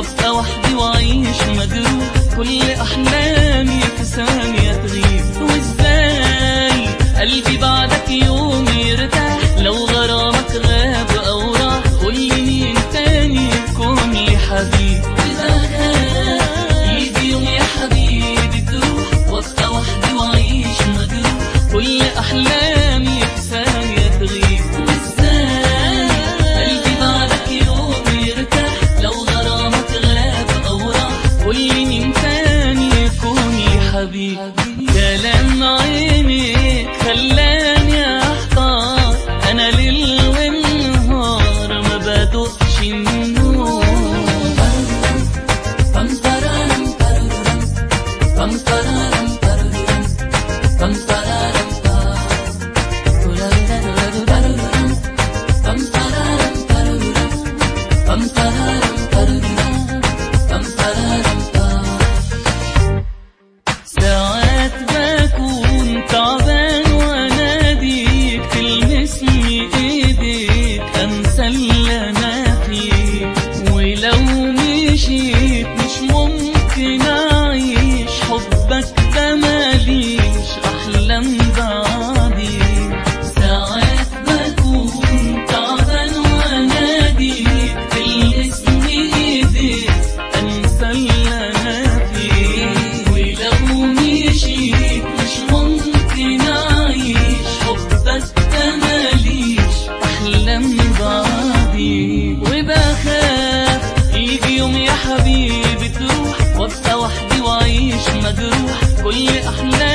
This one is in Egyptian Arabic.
وابقى وحدي واعيش مجروح كل احلامي في ثانية تغيب وازاي قلبي بعدك يوم يرتاح لو غرامك غاب او راح قولي مين تاني يكون لي حبيب يجي يوم يا حبيبي تروح وابقى وحدي واعيش مجروح كل احلامي في ثانية تغيب وازاي قلبي بعدك يوم يرتاح لو غرامك غاب او راح قولي مين تاني يكون لي حبيب كلام عينيك خلاني احتار انا ليل ونهار ما بدقش النور ساعات بكون تعبان واناديك تلمسني ايديك انسى اللي انا فيه ولو مشيت مش ممكن اعيش حبك ده ماليش احلام بعديك ساعات بكون تعبان واناديك تلمسني ايديك انسى اللي انا فيه ولو مشيت مش ممكن اعيش حبك ده ماليش احلام بعدي وبخاف يجي يوم يا حبيبي تروح وابقى وحدي واعيش مجروح كل احلامي